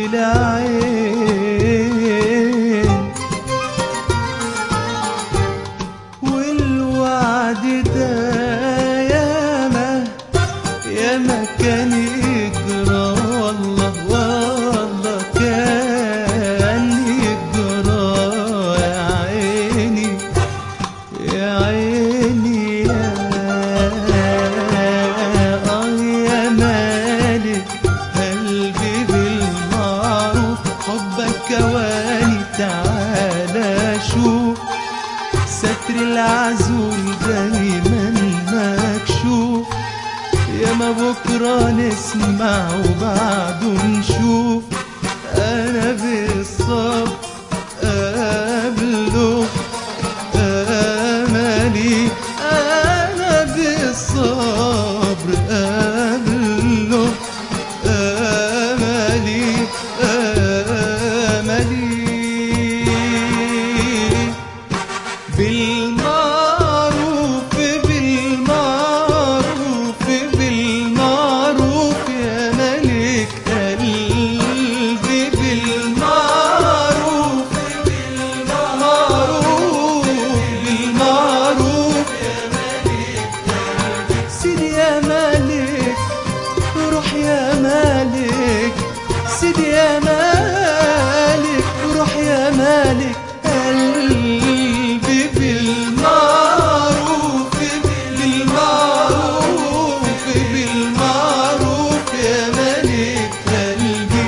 العين والوعد ده ياما ياما كان يجرى والله والله كان يجرى يا عيني يا عيني يا آه يا مالك قلبي بالمعروف حبك كواني تعالى شوف ستر العزول دايما مكشوف يا ما بكرة نسمع وبعده نشوف أنا بالصبر قبله أملي أنا بالصبر قبله أملي أملي بالمعروف بالمعروف بالمعروف يا ملك قلبي بالمعروف بالمعروف بالمعروف يا ملك سيدي يا ملك روح يا مالك سيدي يا مالك روح يا مالك قلبي بالمعروف بالمعروف بالمعروف يا مالك قلبي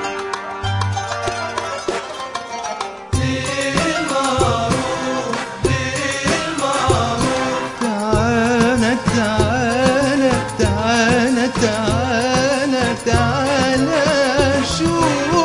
بالمعروف بالمعروف تعالى تعالى تعالى تعالى تعالى شوف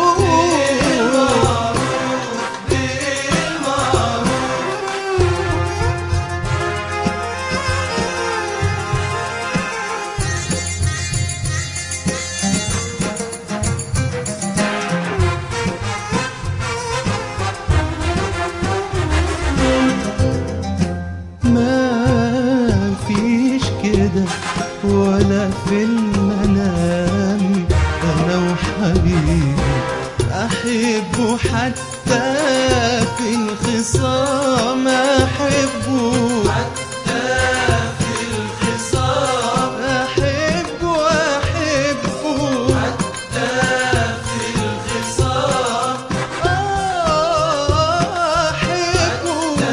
ما فيش كده ولا في المنام انا وحبيبي احبه حتى في الخصام احبه حتى في الخصام احبه احبه حتى في الخصام احبه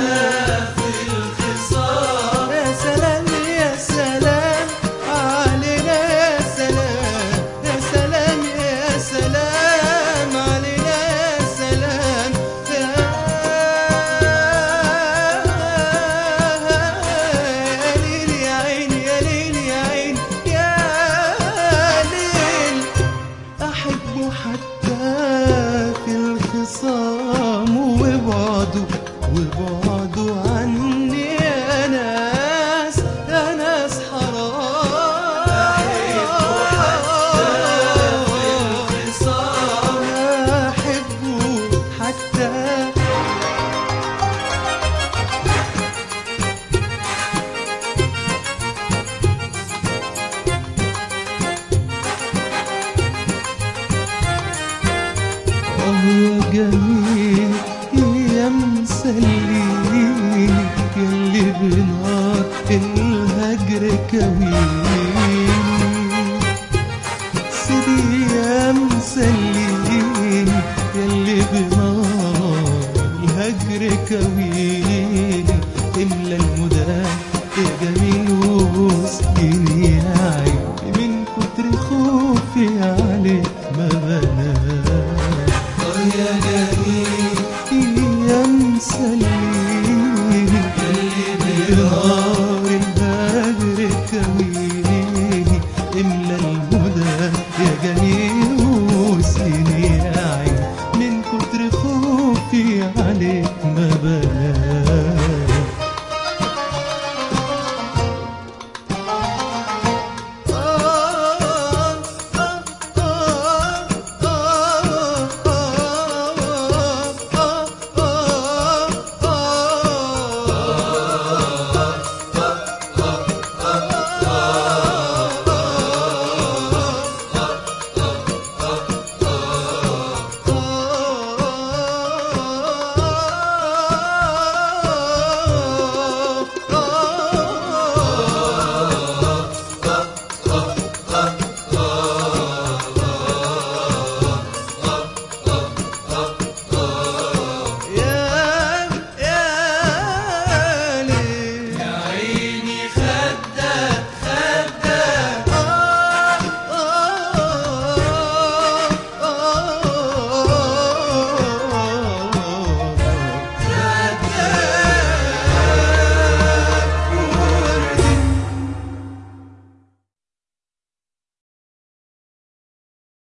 يا سلام يا سلام علينا يا سلام يا سلام يا سلام علينا يا سلام يا ليل يا عين يا ليل يا عين يا ليل أحبه حتى في الخصام وبعده وبعده عني يا ناس يا ناس حرام أحبه حتى آه يا جميل يا مسليني ياللي بنار الهجر كويني سيدي يا مسليني ياللي بنار الهجر كويني املى